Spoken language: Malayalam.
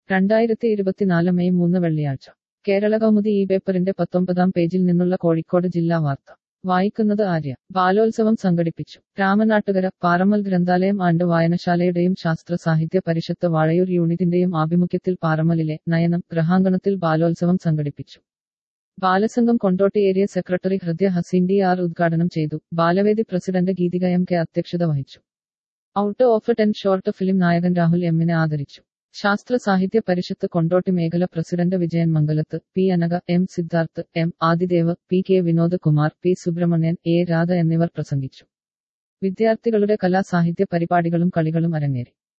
രണ്ടായിരത്തി ഇരുപത്തിനാല് മെയ് മൂന്ന് വെള്ളിയാഴ്ച കേരള കൗമുദി ഈ പേപ്പറിന്റെ പത്തൊമ്പതാം പേജിൽ നിന്നുള്ള കോഴിക്കോട് ജില്ലാ വാർത്ത വായിക്കുന്നത് ആര്യ ബാലോത്സവം സംഘടിപ്പിച്ചു രാമനാട്ടുകര പാറമ്മൽ ഗ്രന്ഥാലയം ആണ്ട് വായനശാലയുടെയും ശാസ്ത്ര സാഹിത്യ പരിഷത്ത് വാഴയൂർ യൂണിറ്റിന്റെയും ആഭിമുഖ്യത്തിൽ പാറമ്മലിലെ നയനം ഗൃഹാങ്കണത്തിൽ ബാലോത്സവം സംഘടിപ്പിച്ചു ബാലസംഘം കൊണ്ടോട്ടി ഏരിയ സെക്രട്ടറി ഹൃദയ ഹസീൻ ഡി ആർ ഉദ്ഘാടനം ചെയ്തു Balavedi president Geethika M K അധ്യക്ഷത വഹിച്ചു out of ten short film നായകൻ രാഹുൽ എമ്മിനെ ആദരിച്ചു ശാസ്ത്ര സാഹിത്യ പരിഷത്ത് കൊണ്ടോട്ടി മേഖല president Vijayan Mangalath P Anaka M Sidharth M Adidev P K Vinod Kumar P Subrahmanian A Radha എന്നിവർ പ്രസംഗിച്ചു വിദ്യാർത്ഥികളുടെ കലാ സാഹിത്യ പരിപാടികളും കളികളും അരങ്ങേറി